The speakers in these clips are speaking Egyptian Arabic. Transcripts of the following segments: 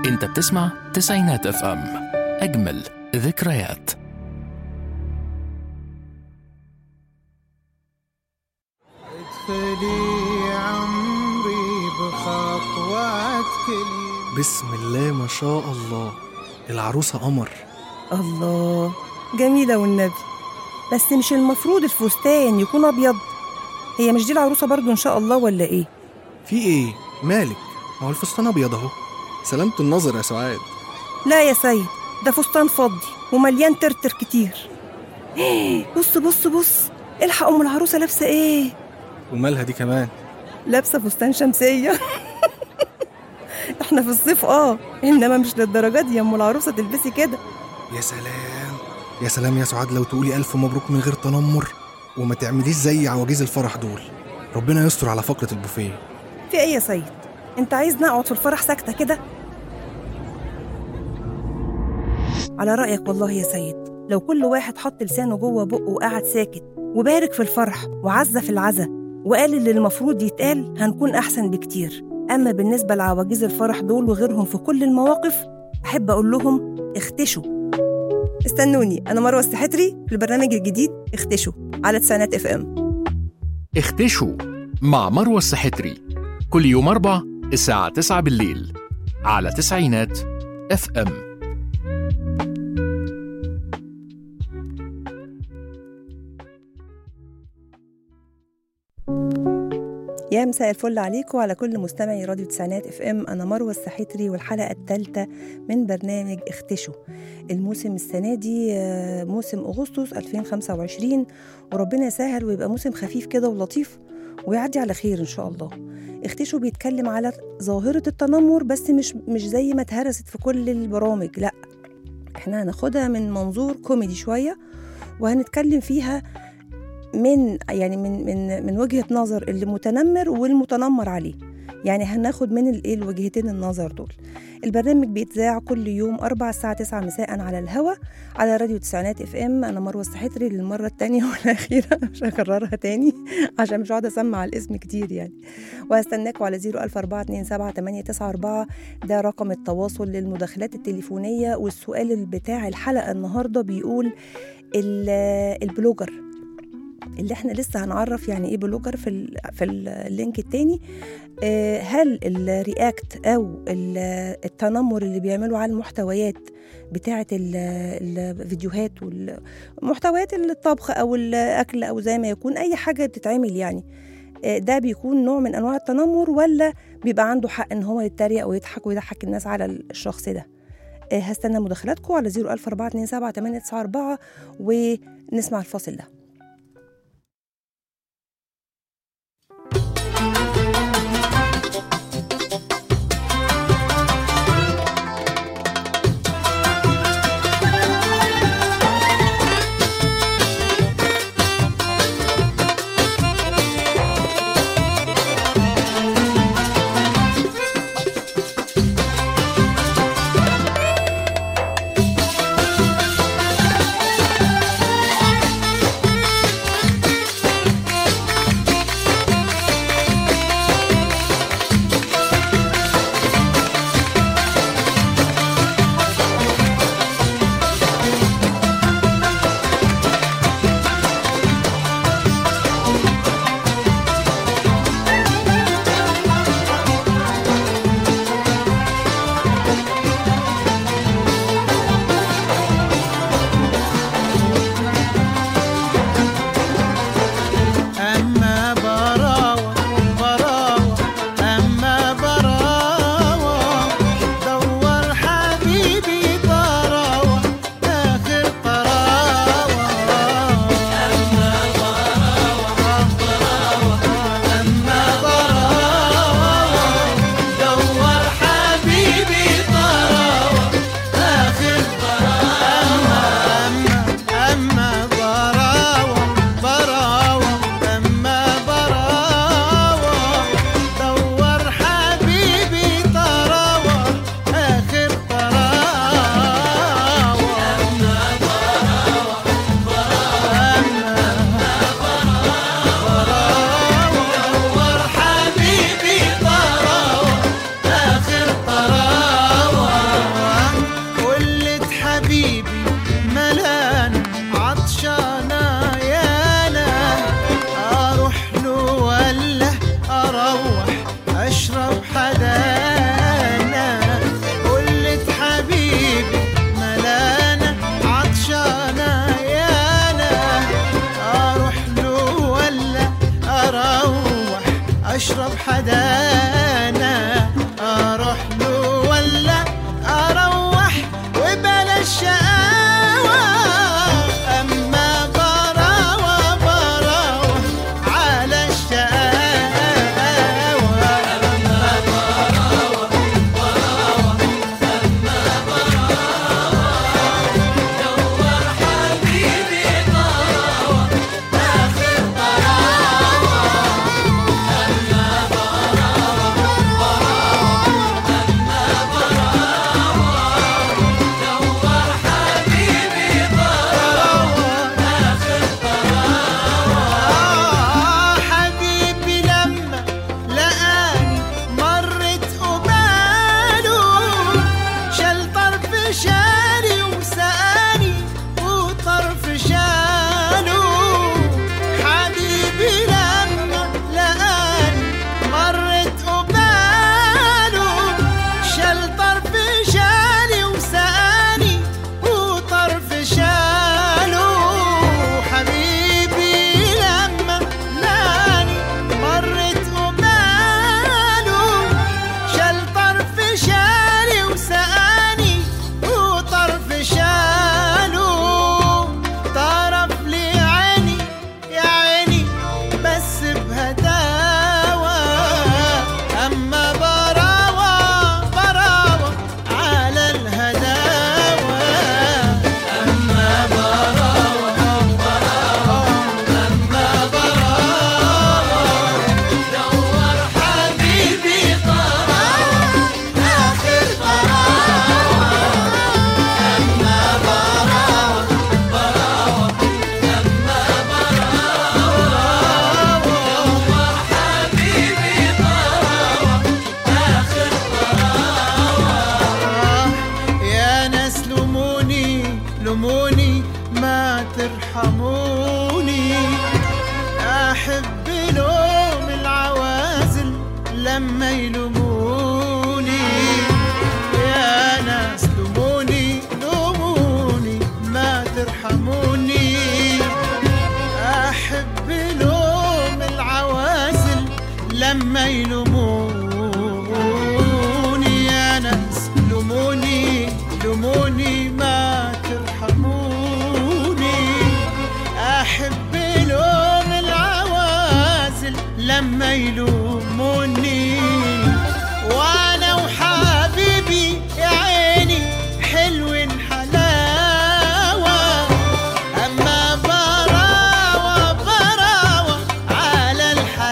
انت بتسمع تسعينات اف ام اجمل ذكريات ادخلي عمري بخطوات كل بسم الله ما شاء الله العروسة قمر الله جميلة والنبي بس مش المفروض الفستان يكون أبيض هي مش دي العروسة برضو إن شاء الله ولا إيه؟ في ايه مالك ما هو الفستان ابيض اهو سلامة النظر يا سعاد لا يا سيد ده فستان فضي ومليان ترتر كتير بص بص بص الحق أم العروسة لابسة إيه؟ ومالها دي كمان لابسة فستان شمسية احنا في الصيف اه انما مش للدرجة دي يا ام العروسة تلبسي كده يا سلام يا سلام يا سعاد لو تقولي ألف مبروك من غير تنمر وما تعمليش زي عواجيز الفرح دول ربنا يستر على فقرة البوفيه في ايه يا سيد انت عايزني اقعد في الفرح ساكتة كده على رأيك والله يا سيد لو كل واحد حط لسانه جوه بقه وقعد ساكت وبارك في الفرح وعزة في العزا وقال اللي المفروض يتقال هنكون أحسن بكتير أما بالنسبة لعواجيز الفرح دول وغيرهم في كل المواقف أحب أقول لهم اختشوا استنوني أنا مروة السحتري في البرنامج الجديد اختشوا على تسعينات اف ام اختشوا مع مروة السحتري كل يوم أربع الساعة 9 بالليل على تسعينات اف ام يا مساء الفل عليكم وعلى كل مستمعي راديو تسعينات اف ام انا مروه السحتري والحلقه الثالثه من برنامج اختشوا الموسم السنه دي آه، موسم اغسطس 2025 وربنا يسهل ويبقى موسم خفيف كده ولطيف ويعدي على خير ان شاء الله اختشوا بيتكلم على ظاهره التنمر بس مش مش زي ما اتهرست في كل البرامج لا احنا هناخدها من منظور كوميدي شويه وهنتكلم فيها من يعني من من من وجهه نظر اللي متنمر والمتنمر عليه يعني هناخد من الايه الوجهتين النظر دول البرنامج بيتذاع كل يوم 4 الساعة 9 مساء على الهوا على راديو تسعينات اف ام انا مروه السحتري للمره الثانيه والاخيره مش هكررها تاني عشان مش هقعد اسمع الاسم كتير يعني وهستناكم على 00427 ده رقم التواصل للمداخلات التليفونيه والسؤال بتاع الحلقه النهارده بيقول ال- البلوجر اللي احنا لسه هنعرف يعني ايه بلوجر في ال في اللينك التاني آه، هل الرياكت او ال- التنمر اللي بيعملوا على المحتويات بتاعه ال- الفيديوهات والمحتويات الطبخ او الاكل او زي ما يكون اي حاجه بتتعمل يعني آه، ده بيكون نوع من انواع التنمر ولا بيبقى عنده حق ان هو يتريق او يضحك ويضحك الناس على الشخص ده آه، هستنى مداخلاتكم على 00427 ونسمع الفاصل ده اشرب حدانا اروح له ولا اروح وبلا شقاوة اما براوة براوة على الشقاوة آه حبيبي لما لقاني مرت قباله شال طرف شالي وسقاني وطرف شاله حبيبي لما لقاني مرت قباله شال طرف شالي وسقاني وطرف شاله حبيبي لما لاني مرت قباله شال طرف شالي وسقاني وطرف شاله طرف لي عيني يا عيني بس بهداوة أما براوة براوة على الهداوة أما براوة براوة أما براوة دور حبيبي طراوة آخر طراوة أما براوة براوة أما براوة دور حبيبي طراوة آخر طراوة يا ناس لوموني لوموني ما ترحموني أحب لوم العوازل لما يلوموني يا ناس لوموني لوموني ما ترحموني أحب لوم العوازل لما يلوموني يا ناس لوموني لوموني ما ترحموني أحب لوم العوازل لما يلوموني وأنا وحبيبي يا عيني حلوين حلاوة أما براوة براوة على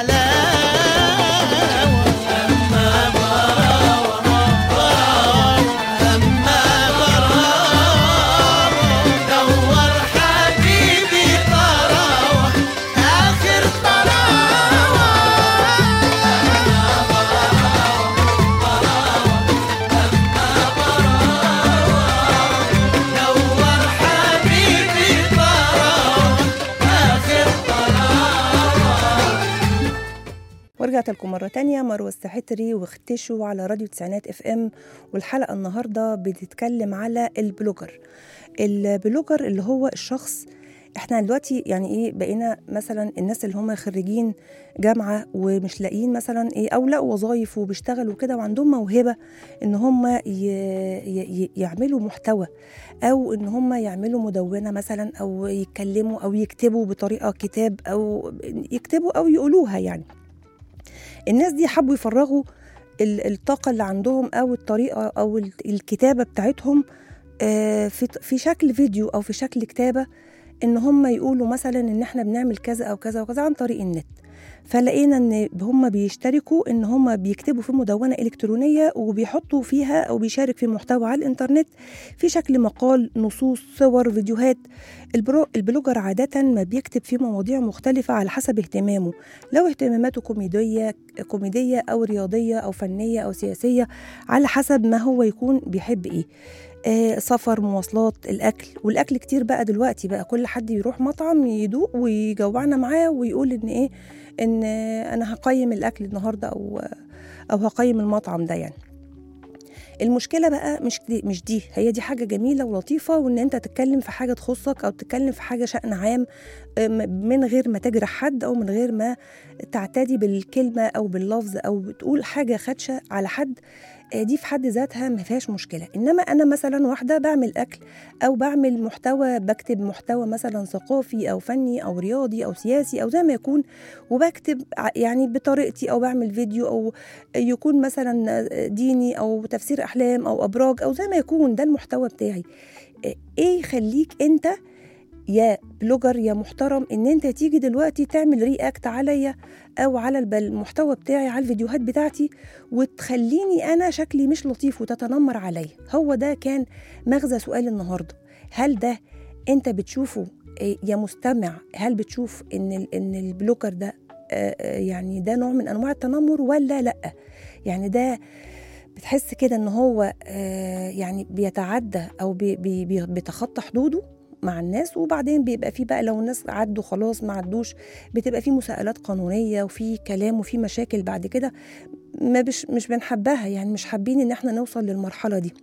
الحلاوة أما براوة براوة أما براوة دور حبيبي طراوة آخر طراوة دور حبيبي طراوة آخر ورجعت لكم مرة تانية مروة السحتري واختشوا على راديو تسعينات اف ام والحلقة النهاردة بتتكلم على البلوجر البلوجر اللي هو الشخص احنا دلوقتي يعني ايه بقينا مثلا الناس اللي هم خريجين جامعة ومش لاقيين مثلا ايه او لقوا وظايف وبيشتغلوا كده وعندهم موهبة ان هم ي... ي... ي- يعملوا محتوى او ان هم يعملوا مدونة مثلا او يتكلموا او يكتبوا بطريقة كتاب او يكتبوا او يقولوها يعني الناس دي حبوا يفرغوا ال- الطاقة اللي عندهم أو الطريقة أو ال- الكتابة بتاعتهم آه، في في شكل فيديو أو في شكل كتابة إن هم يقولوا مثلا إن إحنا بنعمل كذا أو كذا وكذا عن طريق النت فلقينا ان هم بيشتركوا ان هم بيكتبوا في مدونه الكترونيه وبيحطوا فيها او بيشارك في محتوى على الانترنت في شكل مقال نصوص صور فيديوهات البرو البلوجر عاده ما بيكتب في مواضيع مختلفه على حسب اهتمامه لو اهتماماته كوميديه كوميديه او رياضيه او فنيه او سياسيه على حسب ما هو يكون بيحب ايه آه سفر مواصلات الاكل والاكل كتير بقى دلوقتي بقى كل حد يروح مطعم يدوق ويجوعنا معاه ويقول ان ايه ان آه، انا هقيم الاكل النهارده او او هقيم المطعم ده يعني المشكله بقى مش دي مش دي هي دي حاجه جميله ولطيفه وان انت تتكلم في حاجه تخصك او تتكلم في حاجه شان عام أم، من غير ما تجرح حد او من غير ما تعتدي بالكلمه او باللفظ او بتقول حاجه خدشه على حد آه، دي في حد ذاتها ما فيهاش مشكله انما انا مثلا واحده بعمل اكل او بعمل محتوى بكتب محتوى مثلا ثقافي او فني او رياضي او سياسي او زي ما يكون وبكتب ع- يعني بطريقتي او بعمل فيديو او يكون مثلا ديني او تفسير احلام او ابراج او زي ما يكون ده المحتوى بتاعي آه، ايه يخليك انت يا بلوجر يا محترم ان انت تيجي دلوقتي تعمل رياكت عليا او على الب- المحتوى بتاعي على الفيديوهات بتاعتي وتخليني انا شكلي مش لطيف وتتنمر عليا هو ده كان مغزى سؤال النهارده هل ده انت بتشوفه إيه، يا مستمع هل بتشوف ان ال- ان البلوجر ده آه، آه، يعني ده نوع من انواع التنمر ولا لا يعني ده بتحس كده ان هو آه، يعني بيتعدى او بي بي بي- بيتخطى حدوده مع الناس وبعدين بيبقى في بقى لو الناس عدوا خلاص ما عدوش بتبقى في مساءلات قانونيه وفي كلام وفي مشاكل بعد كده ما بش مش بنحبها يعني مش حابين ان احنا نوصل للمرحله دي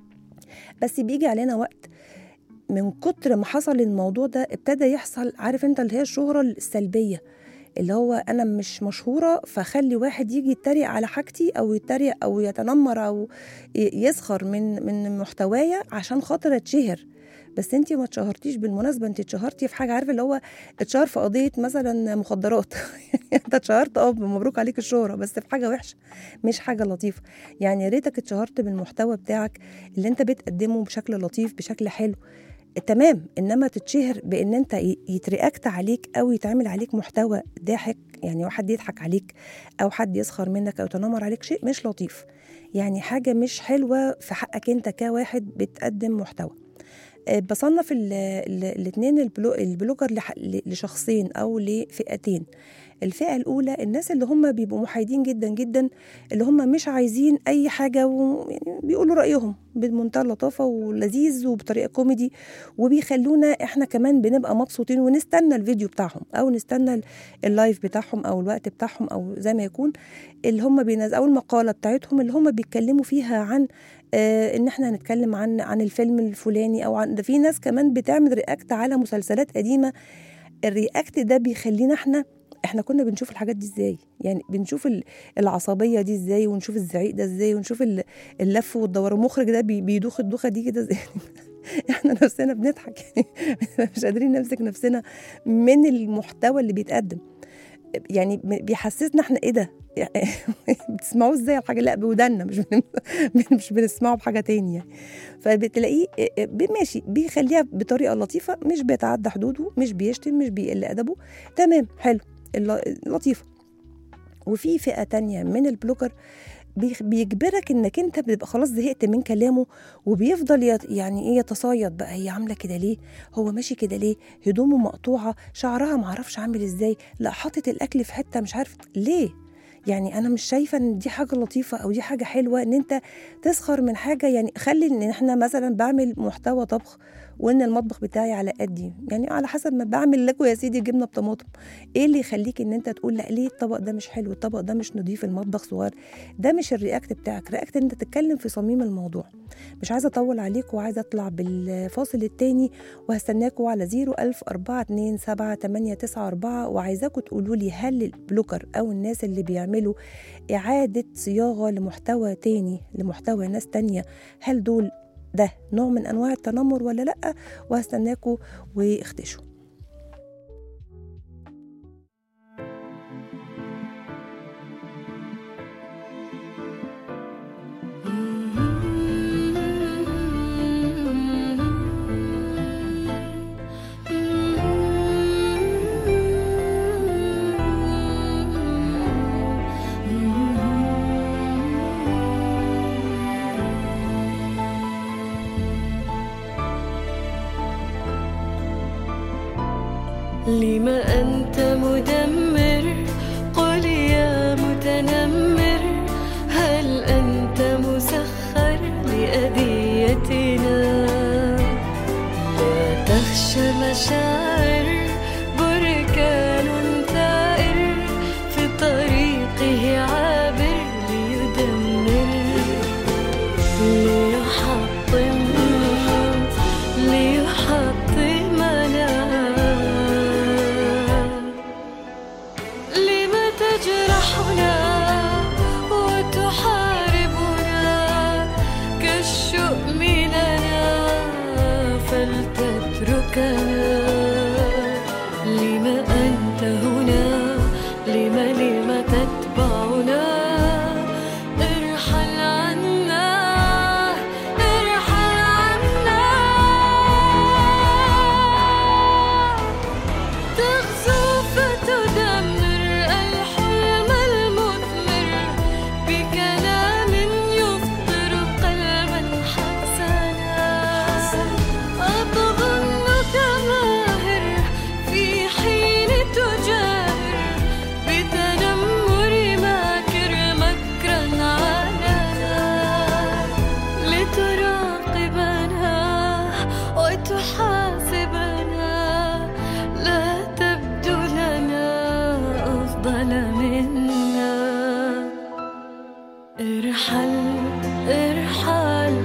بس بيجي علينا وقت من كتر ما حصل الموضوع ده ابتدى يحصل عارف انت اللي هي الشهرة السلبية اللي هو انا مش مشهورة فخلي واحد يجي يتريق على حاجتي او يتريق او يتنمر او ي- يسخر من من محتوايا عشان خاطر اتشهر بس انت ما اتشهرتيش بالمناسبه انت اتشهرتي في حاجه عارفه اللي هو اتشهر في قضيه مثلا مخدرات انت اتشهرت اه مبروك عليك الشهره بس في حاجه وحشه مش حاجه لطيفه يعني يا ريتك اتشهرت بالمحتوى بتاعك اللي انت بتقدمه بشكل لطيف بشكل حلو تمام انما تتشهر بان انت ي- يترياكت عليك او يتعمل عليك محتوى ضاحك يعني واحد يضحك عليك او حد يسخر منك او يتنمر عليك شيء مش لطيف يعني حاجه مش حلوه في حقك انت كواحد بتقدم محتوى آه، بصنف الاثنين البلوجر لح- ل- لشخصين او لفئتين الفئه الاولى الناس اللي هم بيبقوا محايدين جدا جدا اللي هم مش عايزين اي حاجه ويعني بيقولوا رايهم بمنتهى اللطافه ولذيذ وبطريقه كوميدي وبيخلونا احنا كمان بنبقى مبسوطين ونستنى الفيديو بتاعهم او نستنى ال- اللايف بتاعهم او الوقت بتاعهم او زي ما يكون اللي هم بينزلوا او المقاله بتاعتهم اللي هم بيتكلموا فيها عن آه ان احنا هنتكلم عن عن الفيلم الفلاني او عن ده في ناس كمان بتعمل رياكت على مسلسلات قديمه الرياكت ده بيخلينا احنا احنا كنا بنشوف الحاجات دي ازاي يعني بنشوف ال- العصبيه دي ازاي ونشوف الزعيق ده ازاي ونشوف ال- اللف والدوران المخرج ده بي- بيدوخ الدوخه دي كده ازاي احنا نفسنا بنضحك يعني مش قادرين نمسك نفسنا من المحتوى اللي بيتقدم يعني بيحسسنا احنا ايه ده يعني بتسمعوه ازاي الحاجه لا بودنا مش بن... مش بنسمعه بحاجه تانية يعني فبتلاقيه ماشي بيخليها بطريقه لطيفه مش بيتعدى حدوده مش بيشتم مش بيقل ادبه تمام حلو الل- لطيفه وفي فئه تانية من البلوجر بيخ- بيجبرك انك انت بتبقى خلاص زهقت من كلامه وبيفضل يت- يعني ايه يتصيد بقى هي عامله كده ليه هو ماشي كده ليه هدومه مقطوعه شعرها معرفش عامل ازاي لا حاطط الاكل في حته مش عارف ليه يعني انا مش شايفه ان دي حاجه لطيفه او دي حاجه حلوه ان انت تسخر من حاجه يعني خلي ان احنا مثلا بعمل محتوى طبخ وان المطبخ بتاعي على قدي يعني على حسب ما بعمل لكم يا سيدي جبنه بطماطم ايه اللي يخليك ان انت تقول لا ليه الطبق ده مش حلو الطبق ده مش نضيف المطبخ صغير ده مش الرياكت بتاعك رياكت ان انت تتكلم في صميم الموضوع مش عايزه اطول عليكم وعايزه اطلع بالفاصل التاني وهستناكم على 01000 427 وعايزاكم تقولوا لي هل البلوكر او الناس اللي بيعملوا اعاده صياغه لمحتوى تاني لمحتوى ناس تانية هل دول ده نوع من انواع التنمر ولا لا وهستناكم واختشوا لم أنت مدمر قل يا متنمر هل أنت مسخر لأذيتنا لا تخشى مشاعر بركان ثائر في طريقه عابر ليدمر سكنا لما أنت هنا لما لما تتبعنا ارحل عنا ارحل عنا تغزو فتدمر الحلم المثمر بكلام يفطر قلبا حسنا أتظنك ماهر في حين تجاهر بتنمر ماكر مكرا علنا لتراقبنا وتحاسبنا لا تبدو لنا أفضل منا ارحل ارحل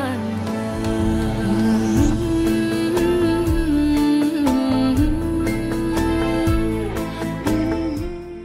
عنا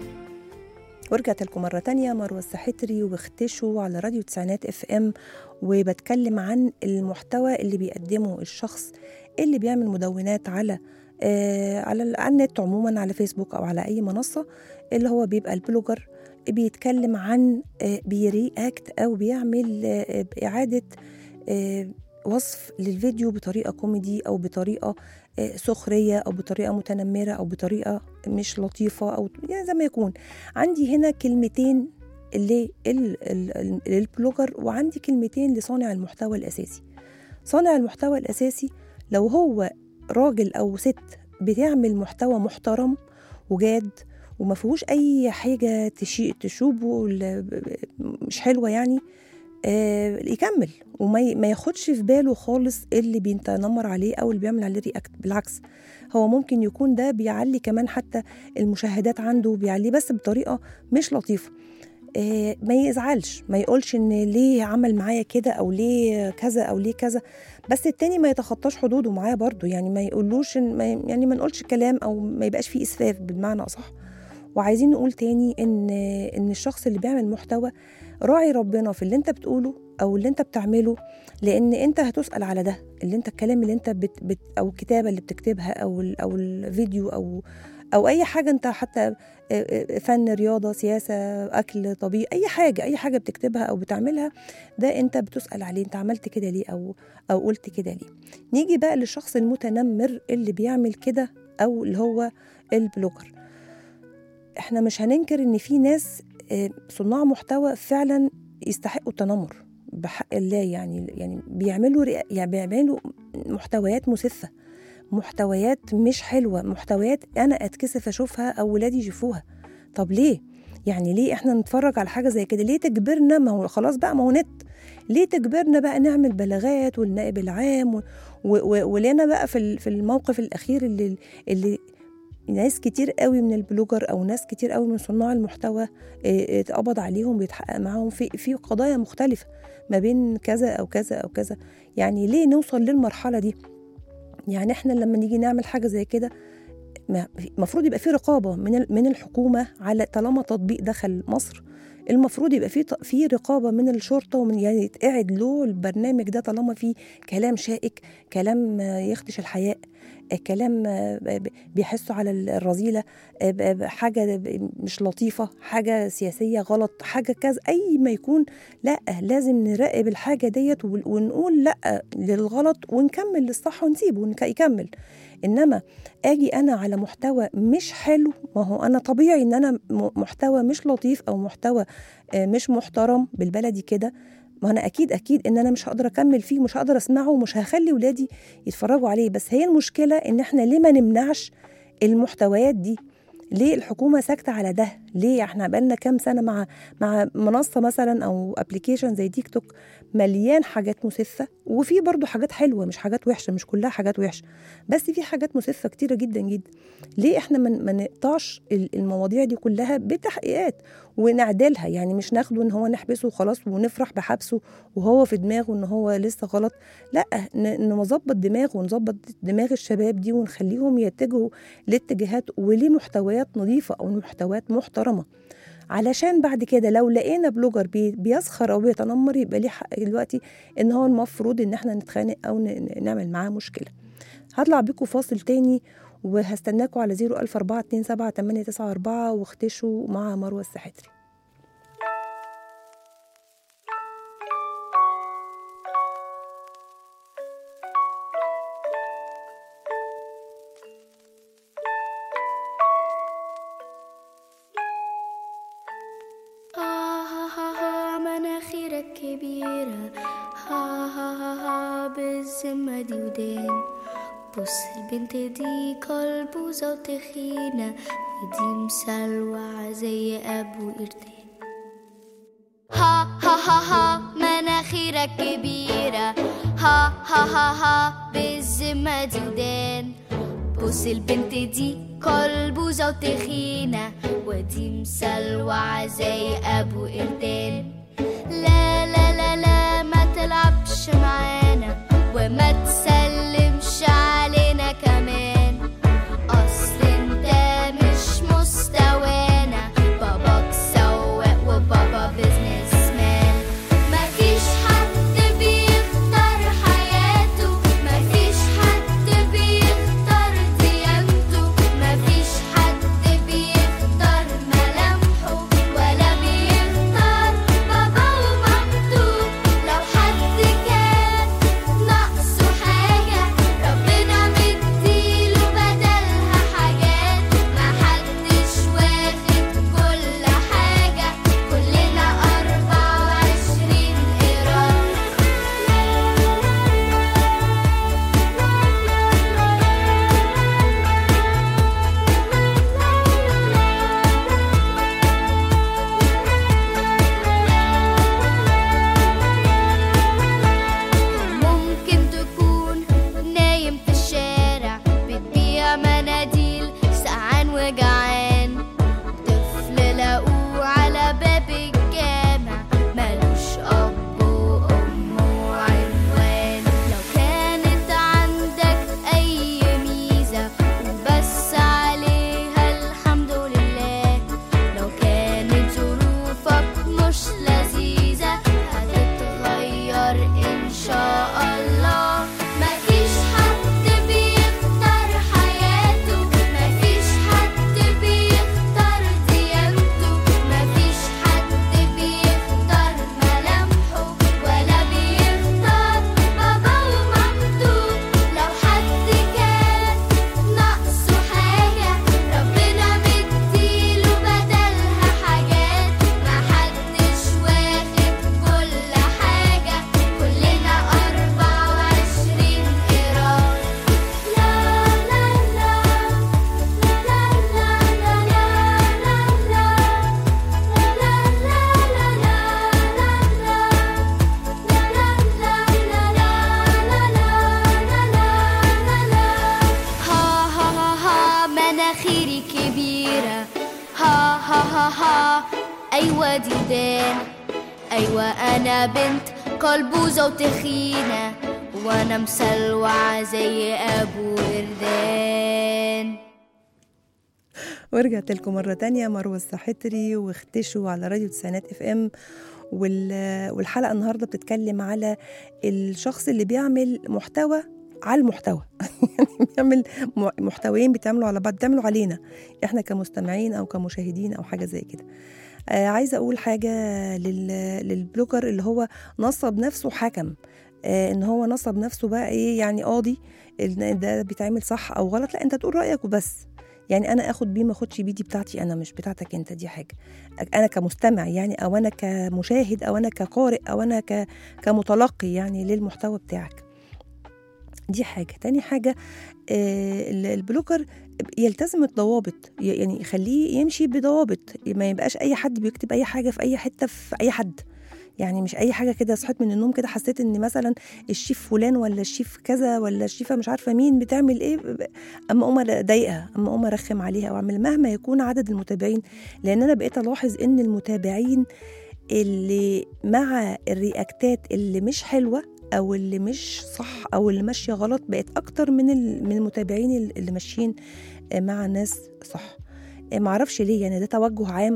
ورجعت لكم مرة تانية مروة السحتري واختشوا على راديو تسعينات اف ام وبتكلم عن المحتوى اللي بيقدمه الشخص اللي بيعمل مدونات على آه على ال- على النت عموما على فيسبوك او على اي منصة اللي هو بيبقى البلوجر بيتكلم عن آه بيرياكت او بيعمل آه اعادة آه وصف للفيديو بطريقة كوميدي او بطريقة آه سخرية او بطريقة متنمرة او بطريقة مش لطيفة او يعني زي ما يكون عندي هنا كلمتين لل- ال- ال- للبلوجر وعندي كلمتين لصانع المحتوى الأساسي صانع المحتوى الأساسي لو هو راجل أو ست بتعمل محتوى محترم وجاد وما فيهوش أي حاجة تشي تشوبه ل- مش حلوة يعني آه يكمل وما ي- ما ياخدش في باله خالص اللي بيتنمر عليه او اللي بيعمل عليه رياكت بالعكس هو ممكن يكون ده بيعلي كمان حتى المشاهدات عنده بيعليه بس بطريقه مش لطيفه آه، ما يزعلش ما يقولش ان ليه عمل معايا كده او ليه كذا او ليه كذا بس التاني ما يتخطاش حدوده معاه برضو يعني ما يقولوش إن- ما يعني ما نقولش كلام او ما يبقاش فيه اسفاف بالمعنى اصح وعايزين نقول تاني ان ان الشخص اللي بيعمل محتوى راعي ربنا في اللي انت بتقوله او اللي انت بتعمله لان انت هتسال على ده اللي انت الكلام اللي انت بت بت او الكتابه اللي بتكتبها او ال او الفيديو او او اي حاجه انت حتى فن رياضه سياسه اكل طبيعي اي حاجه اي حاجه بتكتبها او بتعملها ده انت بتسال عليه انت عملت كده ليه او او قلت كده ليه نيجي بقى للشخص المتنمر اللي بيعمل كده او اللي هو البلوجر احنا مش هننكر ان في ناس آه، صناع محتوى فعلا يستحقوا التنمر بحق الله يعني يعني بيعملوا رئ- يعني بيعملوا محتويات مسفه محتويات مش حلوه محتويات انا اتكسف اشوفها او ولادي يشوفوها طب ليه يعني ليه احنا نتفرج على حاجه زي كده ليه تجبرنا ما هو خلاص بقى ما هو نت ليه تجبرنا بقى نعمل بلاغات والنائب العام و- و- و- ولنا بقى في ال- في الموقف الاخير اللي اللي ناس كتير قوي من البلوجر او ناس كتير قوي من صناع المحتوى اه، اه، اتقبض عليهم بيتحقق معاهم في في قضايا مختلفه ما بين كذا او كذا او كذا يعني ليه نوصل للمرحله دي يعني احنا لما نيجي نعمل حاجه زي كده المفروض يبقى في رقابه من ال- من الحكومه على طالما تطبيق دخل مصر المفروض يبقى في ط- في رقابه من الشرطه ومن يعني يتقعد له البرنامج ده طالما فيه كلام شائك كلام آه، يخدش الحياء آه، كلام آه، ب- ب- بيحسوا على ال- الرذيله آه، ب- ب- حاجه ب- مش لطيفه حاجه سياسيه غلط حاجه كذا اي ما يكون لا لازم نراقب الحاجه ديت ون- ونقول لا للغلط ونكمل للصح ونسيبه ونك- يكمل انما اجي انا على محتوى مش حلو ما هو انا طبيعي ان انا م- محتوى مش لطيف او محتوى آه، مش محترم بالبلدي كده ما انا اكيد اكيد ان انا مش هقدر اكمل فيه مش هقدر اسمعه ومش هخلي ولادي يتفرجوا عليه بس هي المشكله ان احنا ليه ما نمنعش المحتويات دي ليه الحكومه ساكته على ده ليه احنا بقالنا كام سنه مع مع منصه مثلا او ابلكيشن زي تيك توك مليان حاجات مسفه وفي برضو حاجات حلوه مش حاجات وحشه مش كلها حاجات وحشه بس في حاجات مسفه كتيره جدا جدا ليه احنا ما ما نقطعش ال- المواضيع دي كلها بتحقيقات ونعدلها يعني مش ناخده ان هو نحبسه وخلاص ونفرح بحبسه وهو في دماغه ان هو لسه غلط لا ن- نظبط دماغه ونظبط دماغ الشباب دي ونخليهم يتجهوا لاتجاهات ولمحتويات نظيفه او محتويات محترمه علشان بعد كده لو لقينا بلوجر بي بيسخر او بيتنمر يبقى ليه حق دلوقتي ان هو المفروض ان احنا نتخانق او ن- نعمل معاه مشكله هطلع بيكم فاصل تاني وهستناكم على 00427 واختشوا مع مروه السحتري ها ها ها ها مناخيرك كبيرة ها ها ها ها بالذمة دي ودان بص البنت دي كلبوزة وتخينة ودي مسلوعة زي أبو قردان ها ها ها ها مناخيرك كبيرة ها ها ها ها بالذمة دي ودان بص البنت دي كلبوزة وتخينة ودي مسلوعة زي أبو قردان لا لا لا لا ما تلعبش معانا وما تسلمش علينا كمان أصل انت مش مستوانا باباك سواق وبابا بيزنس مان مفيش حد بيختار حياته مفيش حد بيختار ديانته مفيش حد بيختار ملامحه ولا بيختار بابا ومامته لو حد كان ناقصه حاجة ربنا مديله بدلها حاجات محدش واخد كل حاجة كلنا أربعة وعشرين قيراط ممكن تكون نايم في الشارع بتبيع مناديل سقعان وجعان طفل لقوه على باب الجامع ملوش أب وأم وعنوان لو كانت عندك أي ميزة وبس عليها الحمد لله لو كانت ظروفك مش لذيذة هتتغير إن شاء الله مفيش حد بيختار حياته مفيش حد بيختار ديانته مفيش حد بيختار ملامحه ولا بيختار بابا ومامته لو حد كان ناقصه حاجة ربنا مديله بدلها حاجات محدش واخد كل حاجة كلنا أربعة وعشرين قيراط لا لا لا لا لا لا لا لا ها ها ها ها مناخيري كبيرة ها ها ها ها أيوة دي ودان أيوة أنا بنت كلبوزة وتخينة وأنا مسلوعة زي أبو قردان ورجعت لكم مرة تانية مروة الساحتري واختشوا على راديو تسعينات اف ام وال- والحلقة النهاردة بتتكلم على الشخص اللي بيعمل محتوى على المحتوى يعني بيعمل م- محتويين بيتعملوا على بعض بيتعملوا علينا احنا كمستمعين او كمشاهدين او حاجة زي كده آه عايزة اقول حاجة لل- للبلوجر اللي هو نصب نفسه حكم آه ان هو نصب نفسه بقى ايه يعني قاضي إن ده بيتعمل صح او غلط لا انت تقول رايك وبس يعني انا اخد بيه ما اخدش بيه دي بتاعتي انا مش بتاعتك انت دي حاجه انا كمستمع يعني او انا كمشاهد او انا كقارئ او انا ك... كمتلقي يعني للمحتوى بتاعك دي حاجه تاني حاجه آه ال- البلوجر يلتزم الضوابط ي- يعني يخليه يمشي بضوابط ما يبقاش اي حد بيكتب اي حاجه في اي حته في اي حد يعني مش اي حاجه كده صحيت من النوم كده حسيت ان مثلا الشيف فلان ولا الشيف كذا ولا الشيفه مش عارفه مين بتعمل ايه اما اقوم اضايقها اما اقوم ارخم عليها واعمل مهما يكون عدد المتابعين لان انا بقيت الاحظ ان المتابعين اللي مع الرياكتات اللي مش حلوه او اللي مش صح او اللي ماشيه غلط بقت اكتر من ال- من المتابعين اللي ماشيين مع ناس صح معرفش ليه يعني ده توجه عام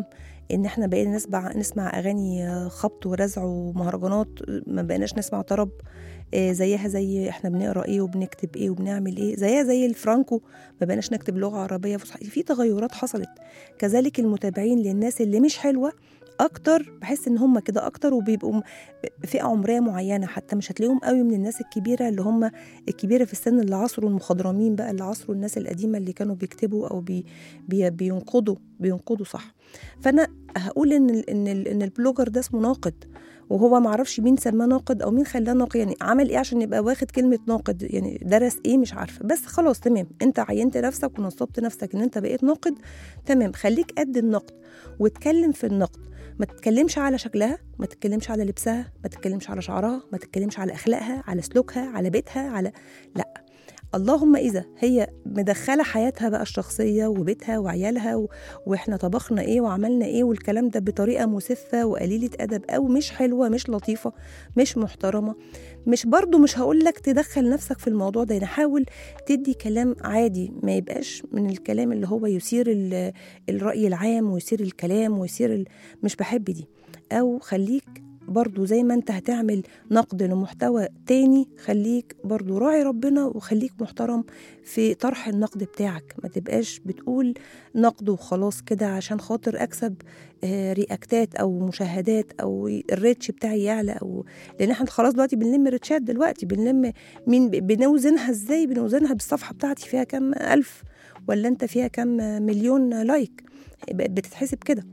ان احنا بقينا نسمع نسمع اغاني آه، خبط ورزع ومهرجانات آه، ما بقيناش نسمع طرب آه، زيها زي احنا بنقرا ايه وبنكتب ايه وبنعمل ايه زيها زي الفرانكو ما بقيناش نكتب لغه عربيه فصحى في تغيرات حصلت كذلك المتابعين للناس اللي مش حلوه اكتر بحس ان هم كده اكتر وبيبقوا م- فئه عمريه معينه حتى مش هتلاقيهم قوي من الناس الكبيره اللي هم الكبيره في السن اللي عصروا المخضرمين بقى اللي عصروا الناس القديمه اللي كانوا بيكتبوا او بي بي بينقضوا بينقضوا صح فانا هقول ان ال ان ال ان البلوجر ده اسمه ناقد وهو ما اعرفش مين سماه ناقد او مين خلاه ناقد يعني عمل ايه عشان يبقى واخد كلمه ناقد يعني درس ايه مش عارفه بس خلاص تمام انت عينت نفسك ونصبت نفسك ان انت بقيت ناقد تمام خليك قد النقد واتكلم في النقد ما تتكلمش على شكلها ما تتكلمش على لبسها ما تتكلمش على شعرها ما تتكلمش على اخلاقها على سلوكها على بيتها على لا اللهم اذا هي مدخله حياتها بقى الشخصيه وبيتها وعيالها و... واحنا طبخنا ايه وعملنا ايه والكلام ده بطريقه مسفه وقليله ادب او مش حلوه مش لطيفه مش محترمه مش برضو مش هقول لك تدخل نفسك في الموضوع ده يعني حاول تدي كلام عادي ما يبقاش من الكلام اللي هو يثير ال- الرأي العام ويثير الكلام ويثير ال... مش بحب دي او خليك برضو زي ما انت هتعمل نقد لمحتوى تاني خليك برضو راعي ربنا وخليك محترم في طرح النقد بتاعك ما تبقاش بتقول نقد وخلاص كده عشان خاطر اكسب آه، رياكتات او مشاهدات او الريتش بتاعي يعلى او لان احنا خلاص دلوقتي بنلم ريتشات دلوقتي بنلم مين بنوزنها ازاي بنوزنها بالصفحه بتاعتي فيها كام الف ولا انت فيها كام مليون لايك بقت بتتحسب كده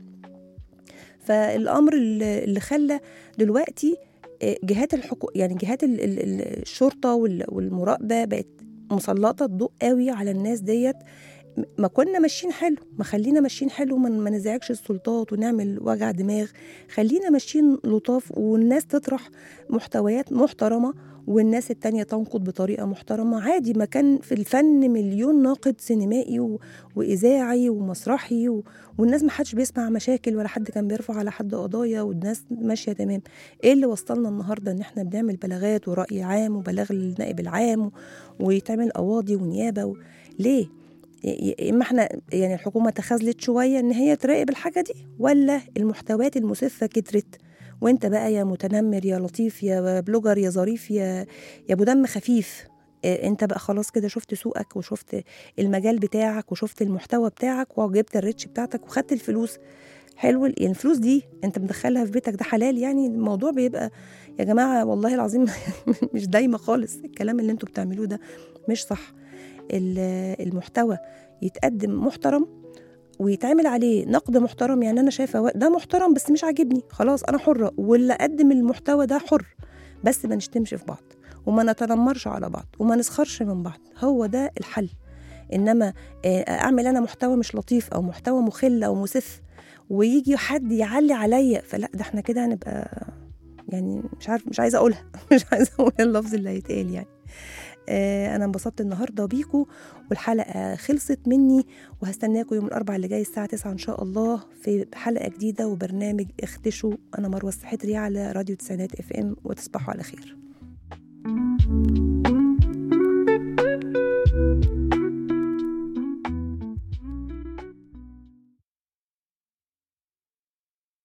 فالامر اللي اللي خلى دلوقتي آه، جهات الحقوق يعني جهات ال- ال- ال- الشرطه وال- والمراقبه بقت مسلطه الضوء قوي على الناس ديت م- ما كنا ماشيين حلو ما خلينا ماشيين حلو ما ما نزعجش السلطات ونعمل وجع دماغ خلينا ماشيين لطاف والناس تطرح محتويات محترمه والناس التانية تنقد بطريقة محترمة عادي ما كان في الفن مليون ناقد سينمائي و... وإذاعي ومسرحي و... والناس ما حدش بيسمع مشاكل ولا حد كان بيرفع على حد قضايا والناس ماشية تمام ايه اللي وصلنا النهاردة ان احنا بنعمل بلاغات ورأي عام وبلاغ للنائب العام و... ويتعمل قواضي ونيابة و... ليه؟ ي- يا اما احنا يعني الحكومه تخاذلت شويه ان هي تراقب الحاجه دي ولا المحتويات المسفه كترت وانت بقى يا متنمر يا لطيف يا بلوجر يا ظريف يا يا ابو دم خفيف اه، انت بقى خلاص كده شفت سوقك وشفت المجال بتاعك وشفت المحتوى بتاعك وجبت الريتش بتاعتك وخدت الفلوس حلو ال- يعني الفلوس دي انت مدخلها في بيتك ده حلال يعني الموضوع بيبقى يا جماعه والله العظيم مش دايما خالص الكلام اللي انتوا بتعملوه ده مش صح ال- المحتوى يتقدم محترم ويتعمل عليه نقد محترم يعني انا شايفه وا- ده محترم بس مش عاجبني خلاص انا حره واللي قدم المحتوى ده حر بس ما نشتمش في بعض وما نتنمرش على بعض وما نسخرش من بعض هو ده الحل انما آه، اعمل انا محتوى مش لطيف او محتوى مخل او مسف ويجي حد يعلي عليا فلا ده احنا كده هنبقى يعني مش عارف مش عايزه اقولها مش عايزه اقول اللفظ اللي هيتقال يعني آه، انا انبسطت النهارده بيكم والحلقه خلصت مني وهستناكم يوم الاربعاء اللي جاي الساعه 9 ان شاء الله في حلقه جديده وبرنامج اختشوا انا مروه السحتري على راديو تسعينات اف ام وتصبحوا على خير